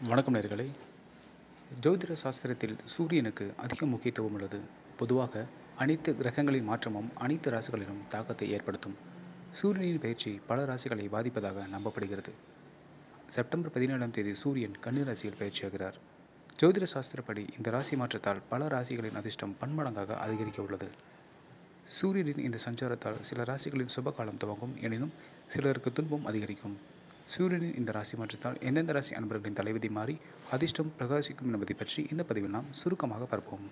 வணக்கம் நேர்களே ஜோதிட சாஸ்திரத்தில் சூரியனுக்கு அதிக முக்கியத்துவம் உள்ளது பொதுவாக அனைத்து கிரகங்களின் மாற்றமும் அனைத்து ராசிகளிலும் தாக்கத்தை ஏற்படுத்தும் சூரியனின் பயிற்சி பல ராசிகளை பாதிப்பதாக நம்பப்படுகிறது செப்டம்பர் பதினேழாம் தேதி சூரியன் கன்னி ராசியில் பயிற்சியாகிறார் ஜோதிட சாஸ்திரப்படி இந்த ராசி மாற்றத்தால் பல ராசிகளின் அதிர்ஷ்டம் பன்மடங்காக அதிகரிக்க உள்ளது சூரியனின் இந்த சஞ்சாரத்தால் சில ராசிகளின் சுபகாலம் துவங்கும் எனினும் சிலருக்கு துன்பம் அதிகரிக்கும் சூரியனின் இந்த ராசி மாற்றத்தால் எந்தெந்த ராசி அன்பர்களின் தலைவிதி மாறி அதிர்ஷ்டம் பிரகாசிக்கும் என்பதை பற்றி இந்த பதிவில் நாம் சுருக்கமாக பார்ப்போம்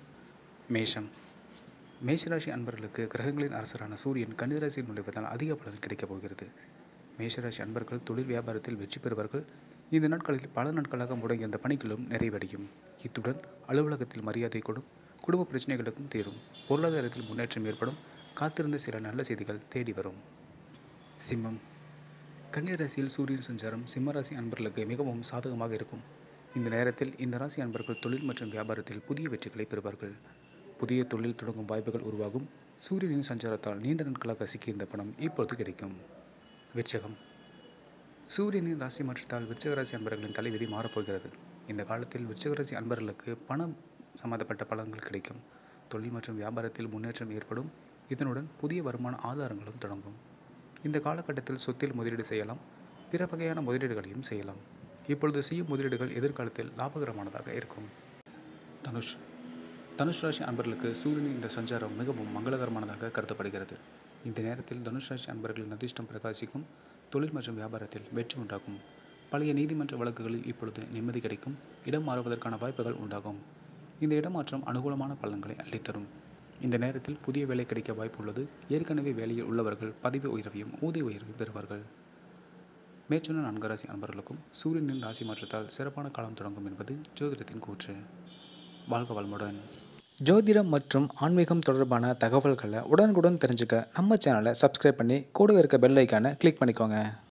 மேஷம் மேஷராசி அன்பர்களுக்கு கிரகங்களின் அரசரான சூரியன் கன்னிராசியில் நுழைவதால் அதிக பலன் கிடைக்கப் போகிறது மேஷராசி அன்பர்கள் தொழில் வியாபாரத்தில் வெற்றி பெறுவார்கள் இந்த நாட்களில் பல நாட்களாக முடங்கிய அந்த பணிகளும் நிறைவடையும் இத்துடன் அலுவலகத்தில் மரியாதை கொடும் குடும்ப பிரச்சனைகளுக்கும் தீரும் பொருளாதாரத்தில் முன்னேற்றம் ஏற்படும் காத்திருந்த சில நல்ல செய்திகள் தேடி வரும் சிம்மம் கன்னிராசியில் சூரியன் சஞ்சாரம் சிம்மராசி அன்பர்களுக்கு மிகவும் சாதகமாக இருக்கும் இந்த நேரத்தில் இந்த ராசி அன்பர்கள் தொழில் மற்றும் வியாபாரத்தில் புதிய வெற்றிகளை பெறுவார்கள் புதிய தொழில் தொடங்கும் வாய்ப்புகள் உருவாகும் சூரியனின் சஞ்சாரத்தால் நீண்ட நாட்களாக சிக்கியிருந்த பணம் இப்பொழுது கிடைக்கும் விருச்சகம் சூரியனின் ராசி மாற்றத்தால் விருச்சக ராசி அன்பர்களின் தலைவிதி மாறப்போகிறது இந்த காலத்தில் விருச்சக ராசி அன்பர்களுக்கு பணம் சம்பந்தப்பட்ட பலன்கள் கிடைக்கும் தொழில் மற்றும் வியாபாரத்தில் முன்னேற்றம் ஏற்படும் இதனுடன் புதிய வருமான ஆதாரங்களும் தொடங்கும் இந்த காலகட்டத்தில் சொத்தில் முதலீடு செய்யலாம் பிற வகையான முதலீடுகளையும் செய்யலாம் இப்பொழுது செய்யும் முதலீடுகள் எதிர்காலத்தில் லாபகரமானதாக இருக்கும் தனுஷ் தனுஷ் ராசி அன்பர்களுக்கு சூரியனின் இந்த சஞ்சாரம் மிகவும் மங்களகரமானதாக கருதப்படுகிறது இந்த நேரத்தில் தனுஷ் ராசி அன்பர்களின் அதிர்ஷ்டம் பிரகாசிக்கும் தொழில் மற்றும் வியாபாரத்தில் வெற்றி உண்டாகும் பழைய நீதிமன்ற வழக்குகளில் இப்பொழுது நிம்மதி கிடைக்கும் இடம் மாறுவதற்கான வாய்ப்புகள் உண்டாகும் இந்த இடமாற்றம் அனுகூலமான பலன்களை அள்ளித்தரும் இந்த நேரத்தில் புதிய வேலை கிடைக்க வாய்ப்பு உள்ளது ஏற்கனவே வேலையில் உள்ளவர்கள் பதவி உயர்வையும் ஊதிய உயர்வையும் பெறுவார்கள் மேற்சொன்ன நான்கு ராசி அன்பர்களுக்கும் சூரியனின் ராசி மாற்றத்தால் சிறப்பான காலம் தொடங்கும் என்பது ஜோதிடத்தின் கூற்று வாழ்க வளமுடன் ஜோதிடம் மற்றும் ஆன்மீகம் தொடர்பான தகவல்களை உடனுக்குடன் தெரிஞ்சுக்க நம்ம சேனலை சப்ஸ்கிரைப் பண்ணி கூடவே இருக்க பெல் ஐக்கானை கிளிக் பண்ணிக்கோங்க